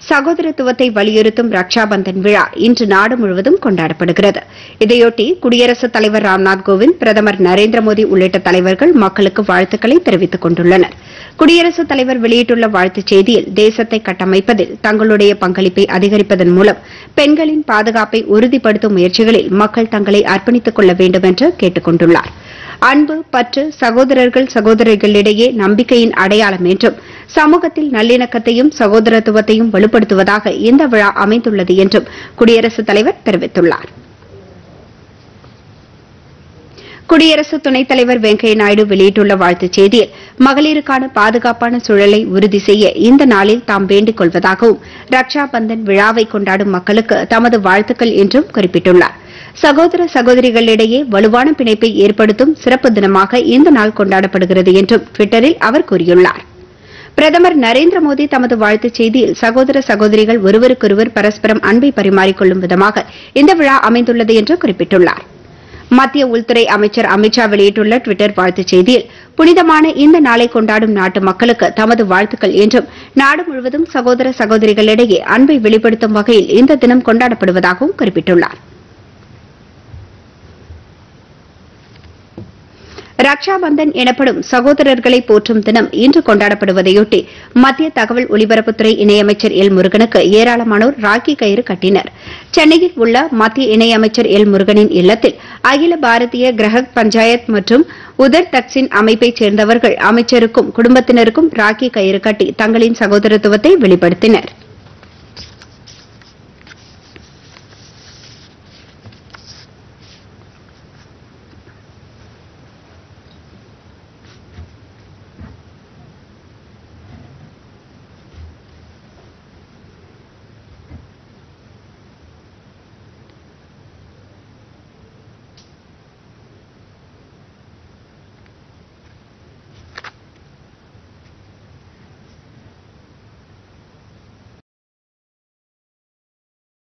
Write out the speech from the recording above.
சகோதரத்துவத்தை வலியுறுத்தும் ரக்ஷாபந்தன் விழா இன்று நாடு முழுவதும் கொண்டாடப்படுகிறது இதையொட்டி குடியரசுத் தலைவர் ராம்நாத் கோவிந்த் பிரதமர் நரேந்திர மோடி உள்ளிட்ட தலைவர்கள் மக்களுக்கு வாழ்த்துக்களை தெரிவித்துக் கொண்டுள்ளனர் குடியரசுத் தலைவர் வெளியிட்டுள்ள வாழ்த்துச் செய்தியில் தேசத்தை கட்டமைப்பதில் தங்களுடைய பங்களிப்பை அதிகரிப்பதன் மூலம் பெண்களின் பாதுகாப்பை உறுதிப்படுத்தும் முயற்சிகளில் மக்கள் தங்களை அர்ப்பணித்துக் கொள்ள வேண்டும் என்று கேட்டுக் கொண்டுள்ளார் அன்பு பற்று சகோதரர்கள் சகோதரிகளிடையே நம்பிக்கையின் அடையாளம் என்றும் சமூகத்தில் நல்லிணக்கத்தையும் சகோதரத்துவத்தையும் வலுப்படுத்துவதாக இந்த விழா அமைந்துள்ளது என்றும் குடியரசுத் தலைவர் தெரிவித்துள்ளார் குடியரசு துணைத் தலைவர் வெங்கையா நாயுடு வெளியிட்டுள்ள வாழ்த்துச் செய்தியில் மகளிருக்கான பாதுகாப்பான சூழலை உறுதி செய்ய இந்த நாளில் தாம் வேண்டிக் கொள்வதாகவும் ரக்ஷா பந்தன் விழாவை கொண்டாடும் மக்களுக்கு தமது வாழ்த்துக்கள் என்றும் குறிப்பிட்டுள்ளார் சகோதர சகோதரிகளிடையே வலுவான பிணைப்பை ஏற்படுத்தும் சிறப்பு தினமாக இந்த நாள் கொண்டாடப்படுகிறது என்றும் டுவிட்டரில் அவர் கூறியுள்ளார் பிரதமர் நரேந்திர மோடி தமது வாழ்த்துச் செய்தியில் சகோதர சகோதரிகள் ஒருவருக்கொருவர் பரஸ்பரம் அன்பை பரிமாறிக்கொள்ளும் விதமாக இந்த விழா அமைந்துள்ளது என்று குறிப்பிட்டுள்ளார் மத்திய உள்துறை அமைச்சர் அமித்ஷா வெளியிட்டுள்ள டுவிட்டர் வாழ்த்துச் செய்தியில் புனிதமான இந்த நாளை கொண்டாடும் நாட்டு மக்களுக்கு தமது வாழ்த்துக்கள் என்றும் நாடு முழுவதும் சகோதர சகோதரிகளிடையே அன்பை வெளிப்படுத்தும் வகையில் இந்த தினம் கொண்டாடப்படுவதாகவும் குறிப்பிட்டுள்ளார் ரக்ஷாபந்தன் எனப்படும் சகோதரர்களை போற்றும் தினம் இன்று கொண்டாடப்படுவதையொட்டி மத்திய தகவல் ஒலிபரப்புத்துறை இணையமைச்சர் எல் முருகனுக்கு ஏராளமானோர் ராக்கி கயிறு கட்டினர் சென்னையில் உள்ள மத்திய இணையமைச்சர் எல் முருகனின் இல்லத்தில் அகில பாரதிய கிரகக் பஞ்சாயத் மற்றும் உதர் தக்சின் அமைப்பைச் சேர்ந்தவர்கள் அமைச்சருக்கும் குடும்பத்தினருக்கும் ராக்கி கயிறு கட்டி தங்களின் சகோதரத்துவத்தை வெளிப்படுத்தினர்